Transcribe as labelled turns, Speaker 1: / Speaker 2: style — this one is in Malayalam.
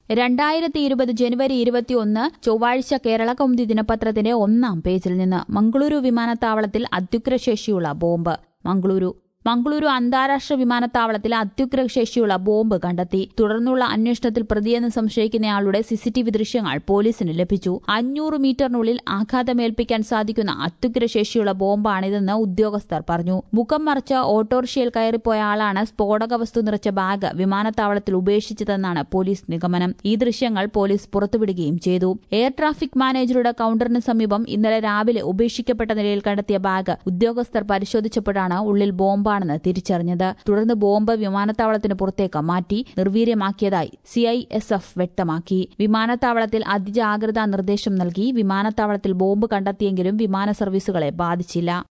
Speaker 1: രണ്ടായിരത്തി ഇരുപത് ജനുവരി ഇരുപത്തിയൊന്ന് ചൊവ്വാഴ്ച കേരള കൗമുദി ദിനപത്രത്തിന്റെ ഒന്നാം പേജിൽ നിന്ന് മംഗളൂരു വിമാനത്താവളത്തിൽ അത്യുഗ്രശേഷിയുള്ള ബോംബ് മംഗളൂരു മംഗളൂരു അന്താരാഷ്ട്ര വിമാനത്താവളത്തിൽ അത്യുഗ്രശേഷിയുള്ള ബോംബ് കണ്ടെത്തി തുടർന്നുള്ള അന്വേഷണത്തിൽ പ്രതിയെന്ന് സംശയിക്കുന്നയാളുടെ സിസിടിവി ദൃശ്യങ്ങൾ പോലീസിന് ലഭിച്ചു അഞ്ഞൂറ് മീറ്ററിനുള്ളിൽ ആഘാതമേൽപ്പിക്കാൻ സാധിക്കുന്ന അത്യുഗ്രശേഷിയുള്ള ബോംബാണിതെന്ന് ഉദ്യോഗസ്ഥർ പറഞ്ഞു മുഖം മറച്ച ഓട്ടോറിക്ഷയിൽ കയറിപ്പോയ ആളാണ് സ്ഫോടക വസ്തു നിറച്ച ബാഗ് വിമാനത്താവളത്തിൽ ഉപേക്ഷിച്ചതെന്നാണ് പോലീസ് നിഗമനം ഈ ദൃശ്യങ്ങൾ പോലീസ് പുറത്തുവിടുകയും ചെയ്തു എയർ ട്രാഫിക് മാനേജറുടെ കൌണ്ടറിന് സമീപം ഇന്നലെ രാവിലെ ഉപേക്ഷിക്കപ്പെട്ട നിലയിൽ കണ്ടെത്തിയ ബാഗ് ഉദ്യോഗസ്ഥർ പരിശോധിച്ചപ്പോഴാണ് ഉള്ളിൽ ബോംബാണെന്ന് തിരിച്ചറിഞ്ഞത് തുടർന്ന് ബോംബ് വിമാനത്താവളത്തിന് പുറത്തേക്ക് മാറ്റി നിർവീര്യമാക്കിയതായി സിഐഎസ്എഫ് വ്യക്തമാക്കി വിമാനത്താവളത്തിൽ അതിജാഗ്രതാ നിർദ്ദേശം നൽകി വിമാനത്താവളത്തിൽ ബോംബ് കണ്ടെത്തിയെങ്കിലും വിമാന സർവീസുകളെ ബാധിച്ചില്ല